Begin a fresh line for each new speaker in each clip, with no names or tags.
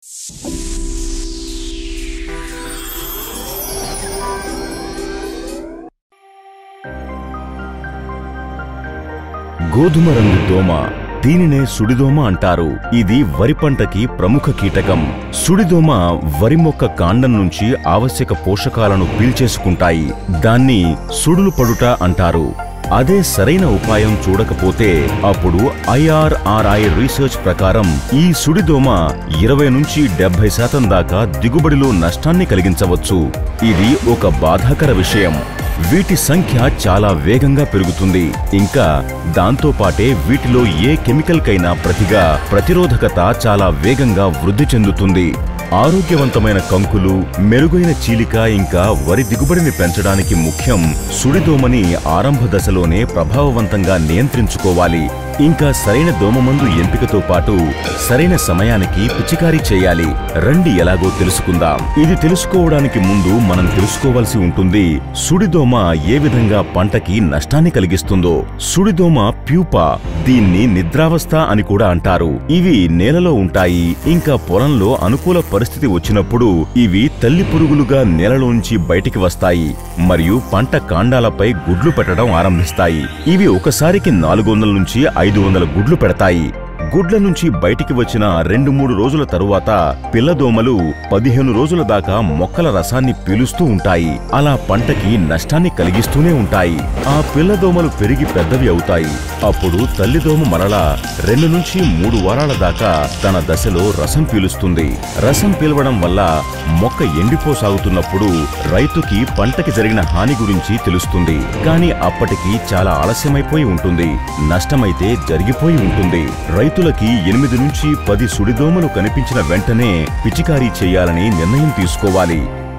గోధుమ రంగు దోమ దీనినే సుడిదోమ అంటారు ఇది వరి పంటకి ప్రముఖ కీటకం సుడిదోమ వరి మొక్క కాండం నుంచి ఆవశ్యక పోషకాలను పీల్చేసుకుంటాయి దాన్ని సుడులు పడుట అంటారు అదే సరైన ఉపాయం చూడకపోతే అప్పుడు ఐఆర్ఆర్ఐ రీసెర్చ్ ప్రకారం ఈ సుడిదోమ ఇరవై నుంచి డెబ్బై శాతం దాకా దిగుబడిలో నష్టాన్ని కలిగించవచ్చు ఇది ఒక బాధాకర విషయం వీటి సంఖ్య చాలా వేగంగా పెరుగుతుంది ఇంకా దాంతో పాటే వీటిలో ఏ కెమికల్ కైనా ప్రతిగా ప్రతిరోధకత చాలా వేగంగా వృద్ధి చెందుతుంది ఆరోగ్యవంతమైన కంకులు మెరుగైన చీలిక ఇంకా వరి దిగుబడిని పెంచడానికి ముఖ్యం సుడిదోమని ఆరంభ దశలోనే ప్రభావవంతంగా నియంత్రించుకోవాలి ఇంకా సరైన దోమమందు ఎంపికతో పాటు సరైన సమయానికి పిచికారీ చేయాలి రండి ఎలాగో తెలుసుకుందాం ఇది తెలుసుకోవడానికి ముందు మనం తెలుసుకోవాల్సి ఉంటుంది సుడిదోమ ఏ విధంగా పంటకి నష్టాన్ని కలిగిస్తుందో సుడిదోమ ప్యూపా దీన్ని నిద్రావస్థ అని కూడా అంటారు ఇవి నేలలో ఉంటాయి ఇంకా పొలంలో అనుకూల పరిస్థితి వచ్చినప్పుడు ఇవి తల్లి పురుగులుగా నేలలోంచి బయటికి వస్తాయి మరియు పంట కాండాలపై గుడ్లు పెట్టడం ఆరంభిస్తాయి ఇవి ఒకసారికి నాలుగు వందల నుంచి ఐదు వందల గుడ్లు పెడతాయి గుడ్ల నుంచి బయటికి వచ్చిన రెండు మూడు రోజుల తరువాత పిల్లదోమలు పదిహేను రోజుల దాకా మొక్కల రసాన్ని పీలుస్తూ ఉంటాయి అలా పంటకి నష్టాన్ని కలిగిస్తూనే ఉంటాయి ఆ పిల్లదోమలు పెరిగి పెద్దవి అవుతాయి అప్పుడు తల్లిదోమ మరలా రెండు నుంచి మూడు వారాల దాకా తన దశలో రసం పీలుస్తుంది రసం పీలవడం వల్ల మొక్క ఎండిపోసాగుతున్నప్పుడు రైతుకి పంటకి జరిగిన హాని గురించి తెలుస్తుంది కానీ అప్పటికి చాలా ఆలస్యమైపోయి ఉంటుంది నష్టమైతే జరిగిపోయి ఉంటుంది రైతులకి ఎనిమిది నుంచి పది సుడిదోమలు కనిపించిన వెంటనే పిచికారీ చేయాలని నిర్ణయం తీసుకోవాలి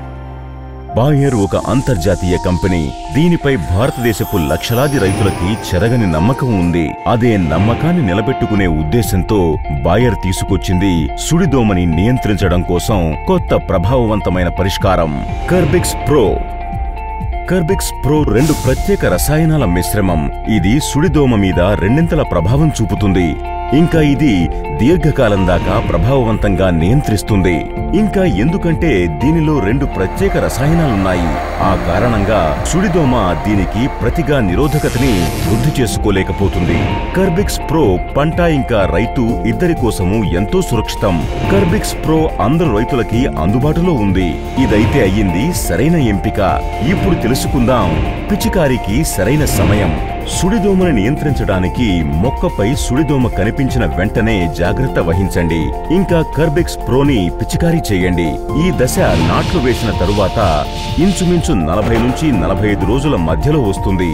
బాయర్ ఒక అంతర్జాతీయ కంపెనీ దీనిపై భారతదేశపు లక్షలాది రైతులకి చెరగని నమ్మకం ఉంది అదే నమ్మకాన్ని నిలబెట్టుకునే ఉద్దేశంతో బాయర్ తీసుకొచ్చింది సుడిదోమని నియంత్రించడం కోసం కొత్త ప్రభావవంతమైన పరిష్కారం కర్బిక్స్ ప్రో కర్బిక్స్ ప్రో రెండు ప్రత్యేక రసాయనాల మిశ్రమం ఇది సుడిదోమ మీద రెండింతల ప్రభావం చూపుతుంది ఇంకా ఇది దీర్ఘకాలం దాకా ప్రభావవంతంగా నియంత్రిస్తుంది ఇంకా ఎందుకంటే దీనిలో రెండు ప్రత్యేక రసాయనాలున్నాయి ఆ కారణంగా సుడిదోమ దీనికి ప్రతిగా నిరోధకతని వృద్ధి చేసుకోలేకపోతుంది కర్బిక్స్ ప్రో పంట ఇంకా రైతు ఇద్దరి కోసము ఎంతో సురక్షితం కర్బిక్స్ ప్రో అందరు రైతులకి అందుబాటులో ఉంది ఇదైతే అయ్యింది సరైన ఎంపిక ఇప్పుడు తెలుసుకుందాం పిచికారికి సరైన సమయం సుడిదోమని నియంత్రించడానికి మొక్కపై సుడిదోమ కనిపించిన వెంటనే జాగ్రత్త వహించండి ఇంకా కర్బెక్స్ ప్రోని పిచికారీ చేయండి ఈ దశ నాట్లు వేసిన తరువాత ఇంచుమించు నలభై నుంచి నలభై ఐదు రోజుల మధ్యలో వస్తుంది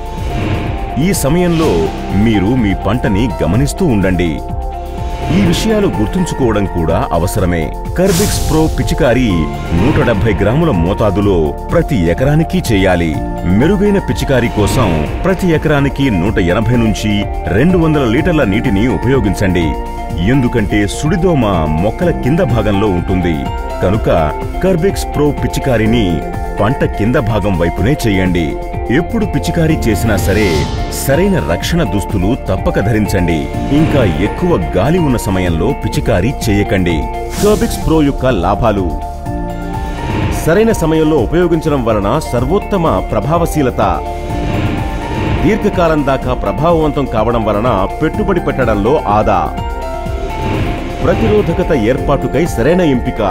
ఈ సమయంలో మీరు మీ పంటని గమనిస్తూ ఉండండి ఈ విషయాలు గుర్తుంచుకోవడం కూడా అవసరమే కర్బిక్స్ ప్రో పిచికారి నూట డెబ్బై గ్రాముల మోతాదులో ప్రతి ఎకరానికి చేయాలి మెరుగైన పిచికారీ కోసం ప్రతి ఎకరానికి నూట ఎనభై నుంచి రెండు వందల లీటర్ల నీటిని ఉపయోగించండి ఎందుకంటే సుడిదోమ మొక్కల కింద భాగంలో ఉంటుంది కనుక కర్బిక్స్ ప్రో పిచికారిని పంట కింద భాగం వైపునే చేయండి ఎప్పుడు పిచికారీ చేసినా సరే సరైన రక్షణ దుస్తులు తప్పక ధరించండి ఇంకా ఎక్కువ గాలి ఉన్న సమయంలో పిచికారీ చేయకండి కర్బిక్స్ ప్రో యొక్క లాభాలు సరైన సమయంలో ఉపయోగించడం వలన సర్వోత్తమ ప్రభావశీలత దీర్ఘకాలం దాకా ప్రభావవంతం కావడం వలన పెట్టుబడి పెట్టడంలో ఆదా ప్రతిరోధకత ఏర్పాటుకై సరైన ఎంపిక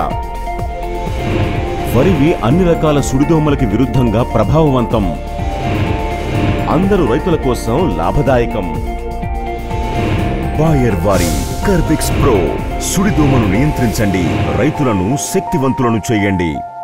వరివి అన్ని రకాల సుడిదోమలకి విరుద్ధంగా ప్రభావవంతం అందరు రైతుల కోసం లాభదాయకం బాయర్ వారి కర్బిక్స్ ప్రో సుడిదోమను నియంత్రించండి రైతులను శక్తివంతులను చేయండి